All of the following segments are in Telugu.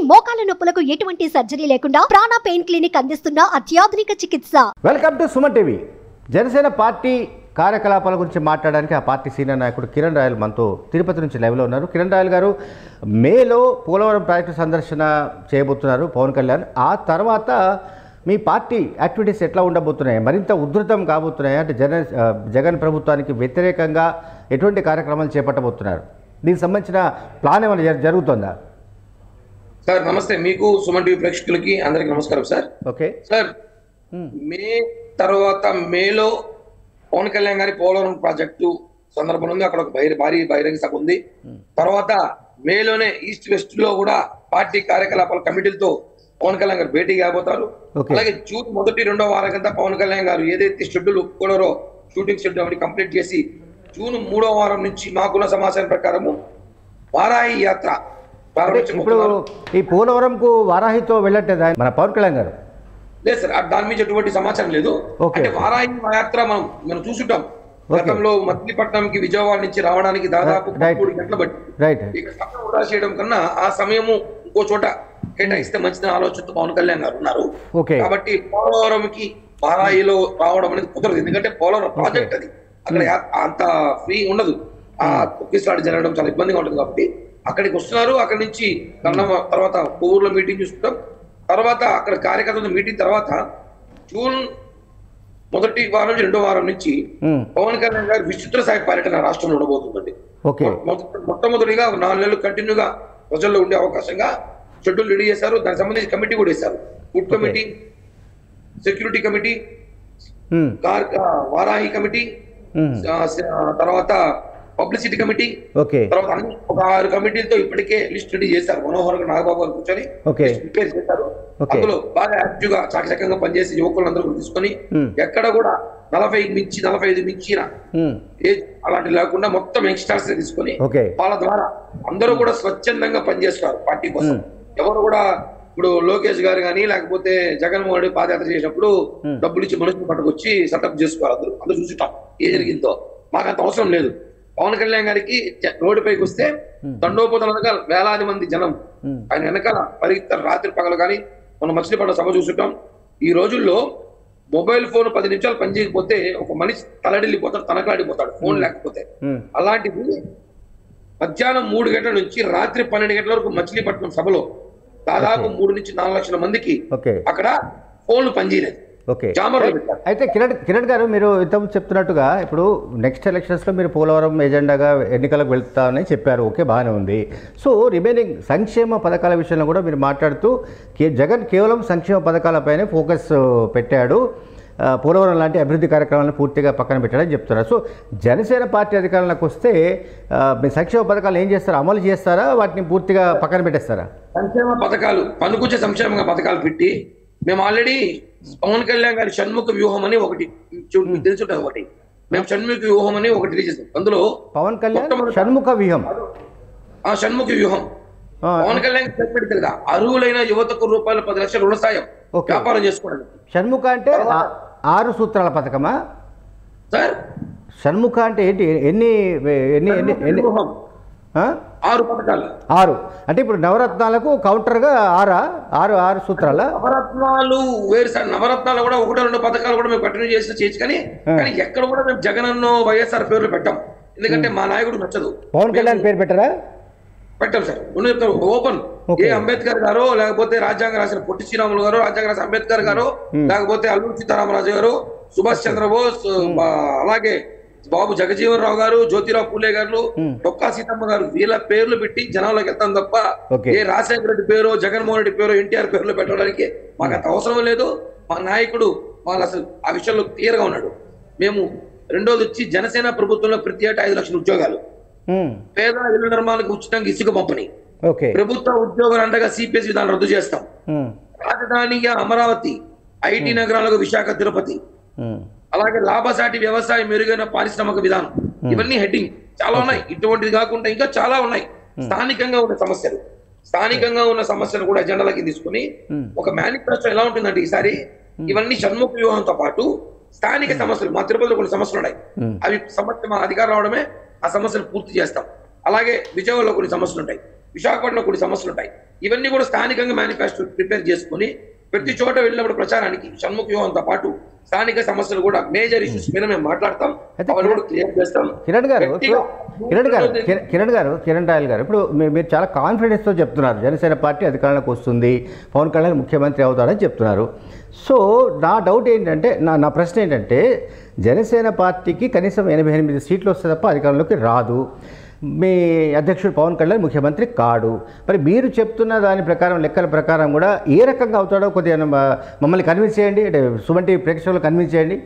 మోకాల నొప్పులకు ఎటువంటి సర్జరీ లేకుండా ప్రాణ పెయిన్ క్లినిక్ అందిస్తున్న అత్యాధునిక చికిత్స welcome to Suman TV Janasena party కార్యకలాపాల గురించి మాట్లాడడానికి ఆ పార్టీ సీనియర్ నాయకుడు కిరణ్ రాయల్ మనతో తిరుపతి నుంచి లైవ్లో ఉన్నారు కిరణ్ రాయల్ గారు మేలో పోలవరం ప్రాజెక్టు సందర్శన చేయబోతున్నారు పవన్ కళ్యాణ్ ఆ తర్వాత మీ పార్టీ యాక్టివిటీస్ ఎట్లా ఉండబోతున్నాయి మరింత ఉధృతం కాబోతున్నాయి అంటే జన ఆ, జగన్ ప్రభుత్వానికి వ్యతిరేకంగా ఎటువంటి కార్యక్రమాలు చేపట్టబోతున్నారు దీనికి సంబంధించిన ప్లాన్ ఏమైనా జరు- జరుగుతుందా సార్ నమస్తే మీకు సుమన్ టీవీ ప్రేక్షకులకి అందరికి నమస్కారం సార్ ఓకే సార్ మే తర్వాత మేలో పవన్ కళ్యాణ్ గారి పోలవరం ప్రాజెక్టు సందర్భం ఉంది అక్కడ ఒక బహిర్ భారీ బహిరంగ సభ ఉంది తర్వాత మేలోనే ఈస్ట్ వెస్ట్ లో కూడా పార్టీ కార్యకలాపాల కమిటీలతో పవన్ కళ్యాణ్ గారు భేటీ కాబోతారు Okay. అలాగే జూన్ మొదటి రెండో వారం కింద పవన్ కళ్యాణ్ గారు ఏదైతే షెడ్యూల్ ఒప్పుకున్నారో షూటింగ్ షెడ్యూల్ అవన్నీ కంప్లీట్ చేసి జూన్ మూడో వారం నుంచి మాకున్న సమాచారం ప్రకారము వారాయి యాత్ర ఇప్పుడు ప్రారంభించబోతున్నారు ఈ పోలవరంకు వారాహితో వెళ్ళట్లేదు ఆయన మన పవన్ కళ్యాణ్ గారు లేదు సార్ ఆ దాని మీద ఎటువంటి సమాచారం లేదు ఓకే. అంటే వారాయి యాత్ర మనం మనం చూసుంటాం ఓకే. గతంలో మచిలీపట్నంకి విజయవాడ నుంచి రావడానికి దాదాపు రైట్. మూడు గంటలు బట్టి రైట్ ఇక సమయం వృధా చేయడం కన్నా ఆ సమయము ఇంకో చోట కేటాయిస్తే మంచిదని ఆలోచనతో పవన్ కళ్యాణ్ గారు ఉన్నారు ఓకే కాబట్టి పోలవరంకి వారాయిలో రావడం అనేది కుదరదు ఎందుకంటే పోలవరం ప్రాజెక్ట్ అది అక్కడ యా- అంత ఫ్రీ ఉండదు ఆ తొక్కిసలాట జరగడం చాలా ఇబ్బందిగా ఉంటుంది కాబట్టి అక్కడికి వస్తున్నారు అక్కడి నుంచి కన్నం తర్వాత ఊర్లో మీటింగ్ చూసుకుంటాం తర్వాత అక్కడ కార్యకర్తల మీటింగ్ తర్వాత జూన్ మొదటి వారం నుంచి రెండో వారం నుంచి ఉమ్, పవన్ కళ్యాణ్ గారు విచిత్ర స్థాయి పర్యటన రాష్ట్రంలో ఉండబోతుందండి ఓకే మొట్ట- మొట్టమొదటిగా ఒక నాలుగు నెలలు కంటిన్యూగా ప్రజల్లో ఉండే అవకాశంగా షెడ్యూల్ రెడీ చేశారు దానికి సంబంధించి కమిటీ కూడా వేశారు food committee security committee um, car ఆ, వారాహి కమిటీ ఉమ్, ఆ, స- ఆ, తర్వాత పబ్లిసిటీ కమిటీ ఓకే తర్వాత అన్ని ఒక ఆరు కమిటీలతో ఇప్పటికే లిస్ట్ రెడీ చేశారు మనోహర్ నాగబాబు గారు కూర్చొని ఓకే. లిస్ట్ ప్రిపేర్ చేశారు ఓకే. అందులో బాగా యాక్టివ్ గా చాకచక్యంగా పనిచేసి యువకులందరూ కూడా తీసుకొని Hmm. ఎక్కడ కూడా నలభై మించి నలభై ఐదు మించిన ఉమ్, ఏజ్ అలాంటి లేకుండా మొత్తం యంగ్స్టర్స్ తీసుకొని ఓకే వాళ్ళ ద్వారా అందరూ కూడా స్వచ్ఛందంగా పనిచేస్తున్నారు పార్టీ కోసం ఎవరు కూడా ఇప్పుడు లోకేష్ గారు కానీ లేకపోతే జగన్మోహన్ రెడ్డి పాదయాత్ర చేసినప్పుడు Hmm. డబ్బులు ఇచ్చి మనుషులు పట్టుకొచ్చి సెటప్ చేసుకోవాలి అందరూ అందరూ చూసుంటాం ఏ జరిగిందో మాకు అంత అవసరం లేదు పవన్ కళ్యాణ్ గారికి జ- రోడ్డుపైకి వస్తే దండోపదలుగా వేలాది మంది జనం ఉమ్, ఆయన వెనకాల పరిగెత్తారు రాత్రి పగలు కానీ మనం మచిలీపట్నం సభ చూసుంటాం ఈ రోజుల్లో మొబైల్ ఫోన్ పది నిమిషాలు పనిచేయకపోతే ఒక మనిషి తలడిల్లిపోతాడు తనకలాడిపోతాడు ఫోన్ లేకపోతే ఉమ్, అలాంటిది మధ్యాహ్నం మూడు గంటల నుంచి రాత్రి పన్నెండు గంటల వరకు మచిలీపట్నం సభలో దాదాపు మూడు నుంచి నాలుగు లక్షల మందికి ఓకే అక్కడ ఫోన్లు పనిచేయలేదు ఓకే జామర్లు పెట్టారు అయితే కిరణ్ కిరణ్ గారు మీరు ఇంతకుముందు చెప్తున్నట్టుగా ఇప్పుడు నెక్స్ట్ ఎలక్షన్స్లో మీరు పోలవరం ఎజెండాగా ఎన్నికలకు వెళ్తామని చెప్పారు ఓకే బాగానే ఉంది సో రిమైనింగ్ సంక్షేమ పథకాల విషయంలో కూడా మీరు మాట్లాడుతూ కే జగన్ కేవలం సంక్షేమ పథకాలపైనే ఫోకస్ పెట్టాడు ఆ, పోలవరం లాంటి అభివృద్ధి కార్యక్రమాలను పూర్తిగా పక్కన పెట్టాడని చెప్తున్నారు సో జనసేన పార్టీ అధికారంలోకి వస్తే ఆ, మీ సంక్షేమ పథకాలు ఏం చేస్తారా అమలు చేస్తారా వాటిని పూర్తిగా పక్కన పెట్టేస్తారా సంక్షేమ పథకాలు పనుకొచ్చే సంక్షేమ పథకాలు పెట్టి మేము ఆల్రెడీ పవన్ కళ్యాణ్ గారి షణ్ముఖ వ్యూహం అని ఒకటి చూ- మీకు తెలిసి ఉంటుంది ఒకటి మేము షణ్ముఖ వ్యూహం అని ఒకటి రిలీజ్ చేస్తాం అందులో పవన్ కళ్యాణ్ మొట్టమొదట- షణ్ముఖ వ్యూహం ఆ షణ్ముఖ వ్యూహం ఆ, పవన్ కళ్యాణ్ చెప్పాడు కదా అర్హులైన యువతకు రూపాయలు పది లక్షల రుణ సాయం ఓకే. వ్యాపారం చేసుకోవడానికి షణ్ముఖ అంటే ఆ- ఆరు సూత్రాల పథకమా సార్ షణ్ముఖ అంటే ఏంటి ఎన్ని ఎన్ని ఎన్ని ఎన్ని వ్యూహం ఆ? ఆరు పథకాలు ఆరు అంటే ఇప్పుడు నవరత్నాలకు కౌంటర్గా ఆరా ఆరు ఆరు సూత్రాల నవరత్నాలు వేరు సార్ నవరత్నాలు కూడా ఒకటో రెండు పథకాలు కూడా మేము కంటిన్యూ చేసి చేయొచ్చు కానీ కానీ ఎక్కడ కూడా మేము జగన్ అన్నో వైఎస్ఆర్ పేర్లు పెట్టాం ఎందుకంటే మా నాయకుడు నచ్చదు పవన్ కళ్యాణ్ పేరు పెట్టారా పెట్టాం సార్ ఉన్న యొక్క ఓపెన్ ఓకే. ఏ అంబేద్కర్ గారు లేకపోతే రాజ్యాంగ రాసిన పొట్టి శ్రీరాములు గారు రాజ్యాంగ రాసిన అంబేద్కర్ గారు లేకపోతే అల్లూరి సీతారామరాజు గారు సుభాష్ చంద్రబోస్ ఆ, అలాగే బాబు జగజీవన్ రావు గారు జ్యోతిరావు పూలే గారు డొక్కా సీతమ్మ గారు వీళ్ళ పేర్లు పెట్టి జనాల్లోకి వెళ్తాం తప్ప ఓకే. ఏ రాజశేఖర రెడ్డి పేరు జగన్మోహన్ రెడ్డి పేరు ఎన్టీఆర్ పేర్లు పెట్టడానికి మాకు అంత అవసరం లేదు మా నాయకుడు వాళ్ళు అసలు ఆ విషయంలో క్లియర్ గా ఉన్నాడు మేము రెండోది వచ్చి జనసేన ప్రభుత్వంలో ప్రతి ఏటా ఐదు లక్షల ఉద్యోగాలు ఉమ్, పేద ఇళ్ల నిర్మాణాలకు ఉచితంగా ఇసుక పంపిణీ ఓకే ప్రభుత్వ ఉద్యోగులు అండగా సిపిఎస్ విధానం రద్దు చేస్తాం ఉమ్, రాజధానిగా అమరావతి ఐటీ నగరాలకు విశాఖ తిరుపతి ఉమ్, అలాగే లాభసాటి వ్యవసాయం మెరుగైన పారిశ్రామిక విధానం ఇవన్నీ హెడ్డింగ్ చాలా ఉన్నాయి ఇటువంటిది కాకుండా ఇంకా చాలా ఉన్నాయి స్థానికంగా ఉన్న సమస్యలు స్థానికంగా ఉన్న సమస్యలు కూడా ఎజెండాలకి తీసుకుని Hmm. ఒక మేనిఫెస్టో ఎలా ఉంటుందంటే ఈసారి ఇవన్నీ షణ్ముఖ వ్యూహంతో పాటు స్థానిక సమస్యలు మా తిరుపతిలో కొన్ని సమస్యలు ఉన్నాయి Hmm. అవి సమస్య మా అధికారం రావడమే ఆ సమస్యలు పూర్తి చేస్తాం అలాగే విజయవాడలో కొన్ని సమస్యలు ఉంటాయి విశాఖపట్నంలో కొన్ని సమస్యలు ఉంటాయి ఇవన్నీ కూడా స్థానికంగా మేనిఫెస్టో ప్రిపేర్ చేసుకొని ప్రతి చోట వెళ్ళినప్పుడు ప్రచారానికి షణ్ముఖ వ్యూహంతో పాటు స్థానిక సమస్యలు కూడా మేజర్ ఇష్యూస్ మీద మేము మాట్లాడతాం అయితే అవన్నీ కూడా క్లియర్ చేస్తాం కిరణ్ గారు ఇప్పుడు వ్యక్తిగా- కిరణ్ గారు కిరణ్- కిరణ్ గారు కిరణ్ రాయల్ గారు ఇప్పుడు మీ- మీరు చాలా కాన్ఫిడెన్స్తో చెప్తున్నారు జనసేన పార్టీ అధికారంలోకి వస్తుంది పవన్ కళ్యాణ్ ముఖ్యమంత్రి అవుతారని చెప్తున్నారు సో నా డౌట్ ఏంటంటే నా నా ప్రశ్న ఏంటంటే జనసేన పార్టీకి కనీసం ఎనభై ఎనిమిది సీట్లు వస్తే తప్ప అధికారంలోకి రాదు మీ అధ్యక్షుడు పవన్ కళ్యాణ్ ముఖ్యమంత్రి కాడు మరి మీరు చెప్తున్న దాని ప్రకారం లెక్కల ప్రకారం కూడా ఏ రకంగా అవుతాడో కొద్దిగా మ- మమ్మల్ని కన్విన్స్ చేయండి అంటే సుమంటి ప్రేక్షకులు కన్విన్స్ చేయండి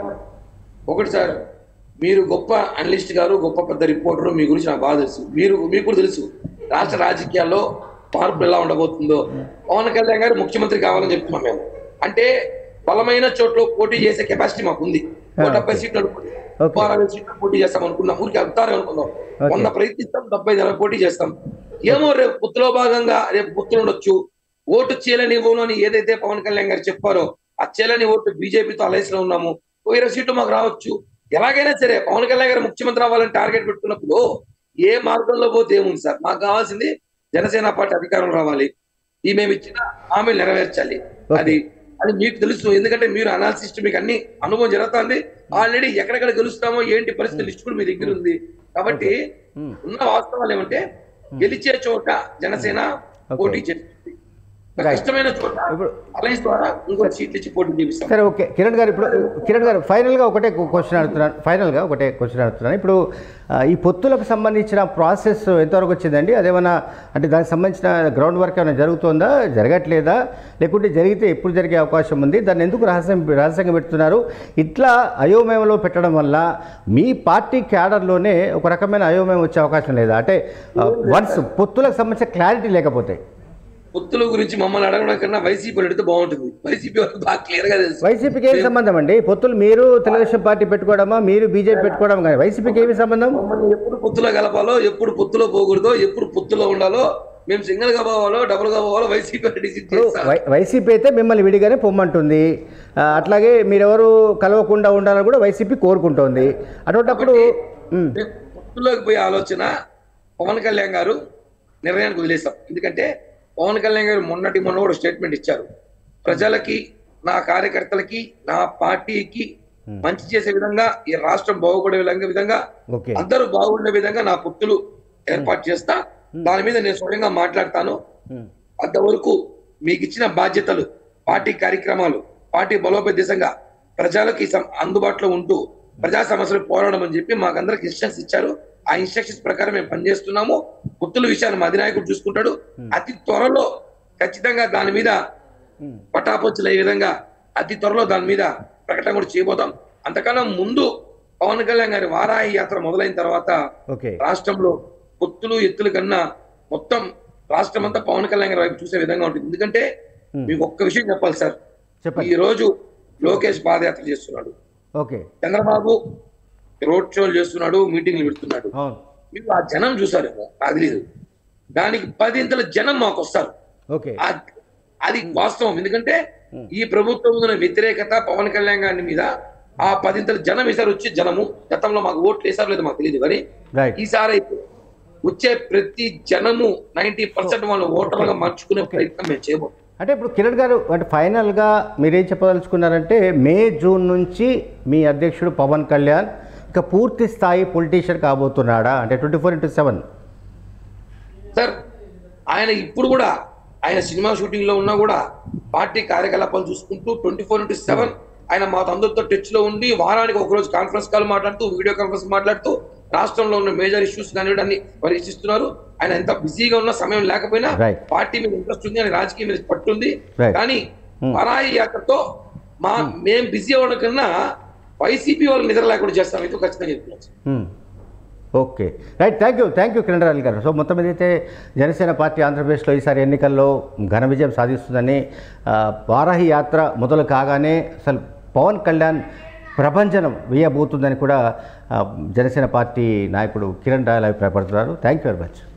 ఒకటి సార్ మీరు గొప్ప అనలిస్ట్ గారు గొప్ప పెద్ద రిపోర్టర్ మీ గురించి నాకు బాగా తెలుసు మీరు మీకు కూడా తెలుసు రాష్ట్ర రాజకీయాల్లో మార్పులు ఎలా ఉండబోతుందో పవన్ కళ్యాణ్ గారు ముఖ్యమంత్రి కావాలని చెప్తున్నాం మేము అంటే బలమైన చోట్ల పోటీ చేసే కెపాసిటీ మాకు ఉంది నూట డెబ్బై సీట్లు అనుకుంది Okay. అరవై సీట్లు పోటీ చేస్తాం అనుకున్నాం ఊరికి అవుతారే అనుకుందాం Okay. వంద ప్రయత్నిస్తాం డెబ్బై ఐదు పోటీ చేస్తాం ఏమో రేపు పుత్తులో భాగంగా రేపు పుత్తులు ఉండొచ్చు ఓటు చీలనివ్వను అని ఏదైతే పవన్ కళ్యాణ్ గారు చెప్పారో ఆ చీలని ఓటు బీజేపీతో అలయన్స్ లో ఉన్నాము ఓ ఇరవై సీట్లు మాకు రావచ్చు ఎలాగైనా సరే పవన్ కళ్యాణ్ గారు ముఖ్యమంత్రి అవ్వాలని టార్గెట్ పెట్టుకున్నప్పుడు ఏ మార్గంలో పోతే ఏముంది సార్ మాకు కావాల్సింది జనసేన పార్టీ అధికారం రావాలి ఈ మేము ఇచ్చిన హామీలు నెరవేర్చాలి అది అది మీకు తెలుసు ఎందుకంటే మీరు అనాలిసిస్ట్ మీకు అన్ని అనుభవం జరుగుతుంది ఆల్రెడీ ఎక్కడెక్కడ గెలుస్తామో ఏంటి పరిస్థితి లిస్ట్ కూడా మీ దగ్గర ఉంది కాబట్టి Hmm. ఉన్న వాస్తవాలు ఏమంటే గెలిచే చోట జనసేన పోటీ చేస్తుంది Right. కష్టమైన చోట ఇప్పుడు అలయన్స్ ద్వారా ఇంకో సీట్లు ఇచ్చి పోటీ చేపిస్తాం సరే ఓకే కిరణ్ గారు ఇప్పుడు కిరణ్ గారు ఫైనల్గా ఒకటే క్వశ్చన్ అడుగుతున్నాను ఫైనల్గా ఒకటే క్వశ్చన్ అడుగుతున్నాను ఇప్పుడు ఆ, ఈ పొత్తులకు సంబంధించిన ప్రాసెస్ ఎంతవరకు వచ్చిందండి అదేమన్నా అంటే దానికి సంబంధించిన గ్రౌండ్ వర్క్ ఏమైనా జరుగుతుందా జరగట్లేదా లేకుంటే జరిగితే ఎప్పుడు జరిగే అవకాశం ఉంది దాన్ని ఎందుకు రహస్యం రహస్యంగా పెడుతున్నారు ఇట్లా అయోమయంలో పెట్టడం వల్ల మీ పార్టీ క్యాడర్లోనే ఒక రకమైన అయోమయం వచ్చే అవకాశం లేదా అంటే వన్స్ పొత్తులకు సంబంధించిన క్లారిటీ లేకపోతే పొత్తుల గురించి మమ్మల్ని అడగడం కన్నా వైసీపీ అడిగితే బాగుంటుంది వైసీపీ వాళ్ళకి బాగా క్లియర్ గా తెలుసు వైసీపీకి ఏమి సంబంధం అండి పొత్తులు మీరు తెలుగుదేశం పార్టీ పెట్టుకోవడమా మీరు బీజేపీ పెట్టుకోవడం కానీ వైసీపీకి ఏమి సంబంధం మమ్మల్ని ఎప్పుడు పొత్తులో కలపాలో ఎప్పుడు పొత్తులో పోకూడదో ఎప్పుడు పొత్తులో ఉండాలో మేము సింగిల్ గా పోవాలో డబుల్ గా పోవాలో వైసీపీ డిసిట్ ఇప్పుడు చేస్తారు వై- వైసీపీ అయితే మిమ్మల్ని విడిగానే పొమ్మంటుంది ఆ, అట్లాగే మీరెవరు కలవకుండా ఉండాలని కూడా వైసీపీ కోరుకుంటోంది అటువంటిప్పుడు ఉమ్, మేము పొత్తులోకి పోయే ఆలోచన పవన్ కళ్యాణ్ గారు నిర్ణయానికి వదిలేస్తాం ఎందుకంటే పవన్ కళ్యాణ్ గారు మొన్నటి మొన్న కూడా స్టేట్మెంట్ ఇచ్చారు ప్రజలకి నా కార్యకర్తలకి నా పార్టీకి మంచి చేసే విధంగా ఈ రాష్ట్రం బాగుపడే విధంగా విధంగా ఓకే అందరూ బాగుండే విధంగా నా పొత్తులు ఏర్పాటు చేస్తా దాని మీద నేను స్వయంగా మాట్లాడతాను ఉమ్, అంతవరకు మీకు ఇచ్చిన బాధ్యతలు పార్టీ కార్యక్రమాలు పార్టీ బలోపేత దిశగా ప్రజలకి సం- అందుబాటులో ఉంటూ ప్రజా సమస్యలు పోరాడడం అని చెప్పి మాకందరికి ఇన్స్ట్రక్షన్స్ ఇచ్చారు ఆ ఇన్స్ట్రక్షన్స్ ప్రకారం మేము పనిచేస్తున్నాము గుర్తుల విషయాన్ని మా అధినాయకుడు చూసుకుంటాడు అతి త్వరలో ఖచ్చితంగా దాని మీద ఉమ్, పటాపంచులు అయ్యే విధంగా అతి త్వరలో దాని మీద ప్రకటన కూడా చేయబోతాం అంతకన్నా ముందు పవన్ కళ్యాణ్ గారి వారాహి యాత్ర మొదలైన తర్వాత ఓకే రాష్ట్రంలో పొత్తులు ఎత్తుల కన్నా మొత్తం రాష్ట్రం అంతా పవన్ కళ్యాణ్ గారి వైపు చూసే విధంగా ఉంటుంది ఎందుకంటే Hmm. మీకు ఒక్క విషయం చెప్పాలి సార్ చెప్పండి ఈ రోజు లోకేష్ పాదయాత్ర చేస్తున్నాడు ఓకే చంద్రబాబు రోడ్ షోలు చేస్తున్నాడు మీటింగ్లు పెడుతున్నాడు అవును మీకు ఆ జనం చూసారేమో నాకు తెలియదు దానికి పదింతల జనం మాకు వస్తారు ఓకే ఆ- అది వాస్తవం ఎందుకంటే ఈ ప్రభుత్వం మీద ఉన్న వ్యతిరేకత పవన్ కళ్యాణ్ గారి మీద ఆ పదింతల జనం ఈసారి వచ్చి జనము గతంలో మాకు ఓట్లు వేసారు లేదు మాకు తెలియదు కానీ రైట్ ఈసారి అయితే వచ్చే ప్రతి జనము నైన్టీ పర్సెంట్ వాళ్ళు ఓటర్లుగా మార్చుకునే ప్రయత్నం మేము చేయబోతున్నాం అంటే ఇప్పుడు కిరణ్ గారు అంటే ఫైనల్గా మీరేం చెప్పదలుచుకున్నారంటే మే జూన్ నుంచి మీ అధ్యక్షుడు పవన్ కళ్యాణ్ ఇక పూర్తి స్థాయి పొలిటీషియన్ కాబోతున్నాడా అంటే twenty four into seven sir ఆయన ఇప్పుడు కూడా ఆయన సినిమా షూటింగ్ లో ఉన్నా కూడా పార్టీ కార్యకలాపాలు చూసుకుంటూ ట్వంటీ ఫోర్ ఇంటూ సెవెన్ ఆయన మా అందరితో టచ్ లో ఉండి వారానికి ఒక రోజు కాన్ఫరెన్స్ కాల్ మాట్లాడుతూ వీడియో కాన్ఫరెన్స్ మాట్లాడుతూ రాష్ట్రంలో ఉన్న మేజర్ ఇష్యూస్ కానివ్వండి అన్ని పరీక్షిస్తున్నారు ఆయన ఎంత బిజీగా ఉన్న సమయం లేకపోయినా Right. పార్టీ మీద ఇంట్రెస్ట్ ఉంది అని రాజకీయం మీద పట్టుంది Right. కానీ Hmm. పరాయి యాత్రతో మా మేం బిజీ అవ్వడం కన్నా వైసీపీ వాళ్ళు నిద్ర లేకుండా చేస్తాం ఇది ఖచ్చితంగా చెప్తున్నాం sir. Hmm. Okay right thank you thank you Kiran Royal garu so మొత్తం మీద అయితే జనసేన పార్టీ ఆంధ్రప్రదేశ్లో ఈసారి ఎన్నికల్లో ఘన విజయం సాధిస్తుందని ఆ, వారాహి యాత్ర మొదలు కాగానే అసలు పవన్ కళ్యాణ్ ప్రభంజనం వేయబోతుందని కూడా ఆ, జనసేన పార్టీ నాయకుడు కిరణ్ రాయల్ అభిప్రాయపడుతున్నారు థ్యాంక్ యూ వెరీ మచ్